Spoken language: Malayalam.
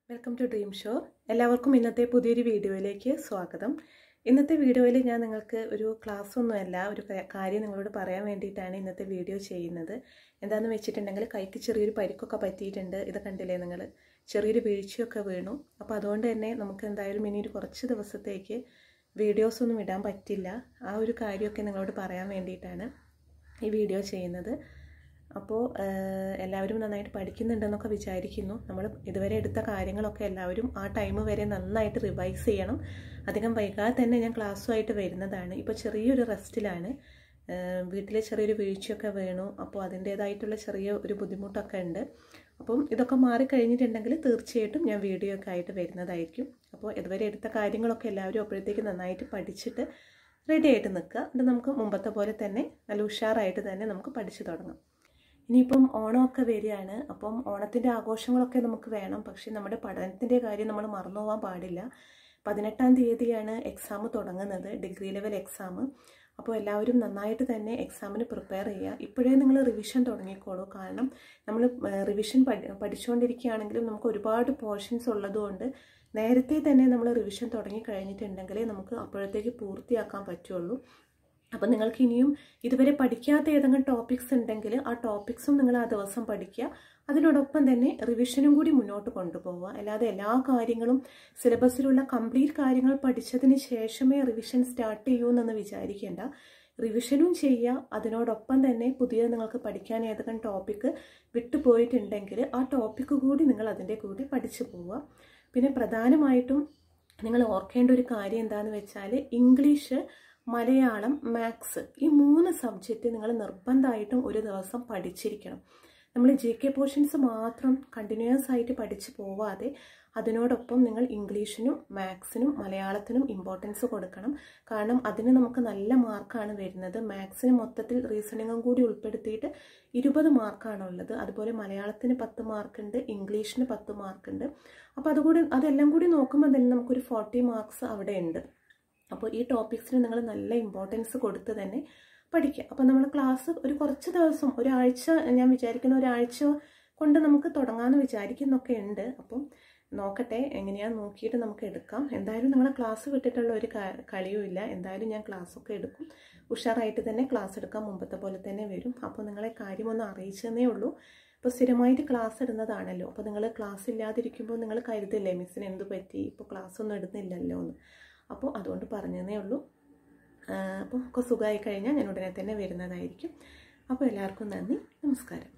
വെൽക്കം ടു ഡ്രീം ഷോ എല്ലാവർക്കും ഇന്നത്തെ പുതിയൊരു വീഡിയോയിലേക്ക് സ്വാഗതം ഇന്നത്തെ വീഡിയോയിൽ ഞാൻ നിങ്ങൾക്ക് ഒരു ക്ലാസ് ഒന്നുമല്ല ഒരു ക- കാര്യം നിങ്ങളോട് പറയാൻ വേണ്ടിയിട്ടാണ് ഇന്നത്തെ വീഡിയോ ചെയ്യുന്നത് എന്താണെന്ന് വെച്ചിട്ടുണ്ടെങ്കിൽ കൈക്ക് ചെറിയൊരു പരിക്കൊക്കെ പറ്റിയിട്ടുണ്ട് ഇത് കണ്ടില്ലേ നിങ്ങൾ ചെറിയൊരു വീഴ്ചയൊക്കെ വീണു അപ്പോൾ അതുകൊണ്ട് തന്നെ നമുക്ക് എന്തായാലും ഇനി ഒരു കുറച്ച് ദിവസത്തേക്ക് വീഡിയോസ് ഒന്നും ഇടാൻ പറ്റില്ല ആ ഒരു കാര്യമൊക്കെ നിങ്ങളോട് പറയാൻ വേണ്ടിയിട്ടാണ് ഈ വീഡിയോ ചെയ്യുന്നത് അപ്പോൾ എല്ലാവരും നന്നായിട്ട് പഠിക്കുന്നുണ്ടെന്നൊക്കെ വിചാരിക്കുന്നു നമ്മൾ ഇതുവരെ എടുത്ത കാര്യങ്ങളൊക്കെ എല്ലാവരും ആ ടൈം വരെ നന്നായിട്ട് റിവൈസ് ചെയ്യണം അധികം വൈകാതെ തന്നെ ഞാൻ ക്ലാസ്സുമായിട്ട് വരുന്നതാണ് ഇപ്പോൾ ചെറിയൊരു റെസ്റ്റിലാണ് വീട്ടിൽ ചെറിയൊരു വീഴ്ചയൊക്കെ വീണു അപ്പോൾ അതിൻ്റേതായിട്ടുള്ള ചെറിയ ഒരു ബുദ്ധിമുട്ടൊക്കെ ഉണ്ട് അപ്പം ഇതൊക്കെ മാറിക്കഴിഞ്ഞിട്ടുണ്ടെങ്കിൽ തീർച്ചയായിട്ടും ഞാൻ വീഡിയോ ഒക്കെ ആയിട്ട് വരുന്നതായിരിക്കും അപ്പോൾ ഇതുവരെ എടുത്ത കാര്യങ്ങളൊക്കെ എല്ലാവരും അപ്പോഴത്തേക്ക് നന്നായിട്ട് പഠിച്ചിട്ട് റെഡി ആയിട്ട് നിൽക്കുക എന്നിട്ട് നമുക്ക് മുമ്പത്തെ പോലെ തന്നെ നല്ല ഉഷാറായിട്ട് തന്നെ നമുക്ക് പഠിച്ചു തുടങ്ങാം ഇനിയിപ്പം ഓണമൊക്കെ വരികയാണ് അപ്പം ഓണത്തിൻ്റെ ആഘോഷങ്ങളൊക്കെ നമുക്ക് വേണം പക്ഷേ നമ്മുടെ പഠനത്തിൻ്റെ കാര്യം നമ്മൾ മറന്നു പോകാൻ പാടില്ല പതിനെട്ടാം തീയതിയാണ് എക്സാം തുടങ്ങുന്നത് ഡിഗ്രി ലെവൽ എക്സാം അപ്പോൾ എല്ലാവരും നന്നായിട്ട് തന്നെ എക്സാമിന് പ്രിപ്പയർ ചെയ്യുക ഇപ്പോഴേ നിങ്ങൾ റിവിഷൻ തുടങ്ങിക്കോളൂ കാരണം നമ്മൾ റിവിഷൻ പഠി പഠിച്ചുകൊണ്ടിരിക്കുകയാണെങ്കിലും നമുക്ക് ഒരുപാട് പോർഷൻസ് ഉള്ളതുകൊണ്ട് നേരത്തെ തന്നെ നമ്മൾ റിവിഷൻ തുടങ്ങി കഴിഞ്ഞിട്ടുണ്ടെങ്കിലേ നമുക്ക് അപ്പോഴത്തേക്ക് പൂർത്തിയാക്കാൻ പറ്റുള്ളൂ അപ്പം നിങ്ങൾക്ക് ഇനിയും ഇതുവരെ പഠിക്കാത്ത ഏതെങ്കിലും ടോപ്പിക്സ് ഉണ്ടെങ്കിൽ ആ ടോപ്പിക്സും നിങ്ങൾ ആ ദിവസം പഠിക്കുക അതിനോടൊപ്പം തന്നെ റിവിഷനും കൂടി മുന്നോട്ട് കൊണ്ടുപോവുക അല്ലാതെ എല്ലാ കാര്യങ്ങളും സിലബസിലുള്ള കംപ്ലീറ്റ് കാര്യങ്ങൾ പഠിച്ചതിന് ശേഷമേ റിവിഷൻ സ്റ്റാർട്ട് ചെയ്യൂ എന്നൊന്ന് വിചാരിക്കേണ്ട റിവിഷനും ചെയ്യുക അതിനോടൊപ്പം തന്നെ പുതിയ നിങ്ങൾക്ക് പഠിക്കാൻ ഏതെങ്കിലും ടോപ്പിക്ക് വിട്ടുപോയിട്ടുണ്ടെങ്കിൽ ആ ടോപ്പിക്ക് കൂടി നിങ്ങൾ അതിൻ്റെ കൂടി പഠിച്ചു പോവുക പിന്നെ പ്രധാനമായിട്ടും നിങ്ങൾ ഓർക്കേണ്ട ഒരു കാര്യം എന്താണെന്ന് വെച്ചാൽ ഇംഗ്ലീഷ് മലയാളം മാത്സ് ഈ മൂന്ന് സബ്ജക്റ്റ് നിങ്ങൾ നിർബന്ധമായിട്ടും ഒരു ദിവസം പഠിച്ചിരിക്കണം നമ്മൾ ജി കെ പോർഷൻസ് മാത്രം കണ്ടിന്യൂസ് ആയിട്ട് പഠിച്ചു പോവാതെ അതിനോടൊപ്പം നിങ്ങൾ ഇംഗ്ലീഷിനും മാത്സിനും മലയാളത്തിനും ഇമ്പോർട്ടൻസ് കൊടുക്കണം കാരണം അതിന് നമുക്ക് നല്ല മാർക്കാണ് വരുന്നത് മാത്സിന് മൊത്തത്തിൽ റീസണിങ്ങും കൂടി ഉൾപ്പെടുത്തിയിട്ട് ഇരുപത് മാർക്കാണ് ഉള്ളത് അതുപോലെ മലയാളത്തിന് പത്ത് മാർക്കുണ്ട് ഇംഗ്ലീഷിന് പത്ത് മാർക്കുണ്ട് അപ്പോൾ അതുകൂടി അതെല്ലാം കൂടി നോക്കുമ്പോൾ തന്നെ നമുക്കൊരു ഫോർട്ടി മാർക്സ് അവിടെ ഉണ്ട് അപ്പോൾ ഈ ടോപ്പിക്സിന് നിങ്ങൾ നല്ല ഇമ്പോർട്ടൻസ് കൊടുത്ത് തന്നെ പഠിക്കുക അപ്പോൾ നമ്മൾ ക്ലാസ് ഒരു കുറച്ച് ദിവസം ഒരാഴ്ച ഞാൻ വിചാരിക്കുന്ന ഒരാഴ്ച കൊണ്ട് നമുക്ക് തുടങ്ങാമെന്ന് വിചാരിക്കുന്നൊക്കെ ഉണ്ട് അപ്പം നോക്കട്ടെ എങ്ങനെയാന്ന് നോക്കിയിട്ട് നമുക്ക് എടുക്കാം എന്തായാലും നിങ്ങളെ ക്ലാസ് വിട്ടിട്ടുള്ള ഒരു കളിയും ഇല്ല എന്തായാലും ഞാൻ ക്ലാസ്സൊക്കെ എടുക്കും ഉഷാറായിട്ട് തന്നെ ക്ലാസ് എടുക്കാൻ മുമ്പത്തെ പോലെ തന്നെ വരും അപ്പോൾ നിങ്ങളെ കാര്യമൊന്ന് അറിയിച്ചെന്നേ ഉള്ളൂ ഇപ്പോൾ സ്ഥിരമായിട്ട് ക്ലാസ് ഇടുന്നതാണല്ലോ അപ്പോൾ നിങ്ങൾ ക്ലാസ് ഇല്ലാതിരിക്കുമ്പോൾ നിങ്ങൾ കരുതില്ലേ മിസ്സിന് എന്ത് പറ്റി ഇപ്പോൾ ക്ലാസ് ഒന്നും ഇടുന്നില്ലല്ലോ എന്ന് അപ്പോൾ അതുകൊണ്ട് പറഞ്ഞതേ ഉള്ളൂ അപ്പോൾ ഒക്കെ സുഖമായി കഴിഞ്ഞാൽ ഞാൻ ഉടനെ തന്നെ വരുന്നതായിരിക്കും അപ്പോൾ എല്ലാവർക്കും നന്ദി നമസ്കാരം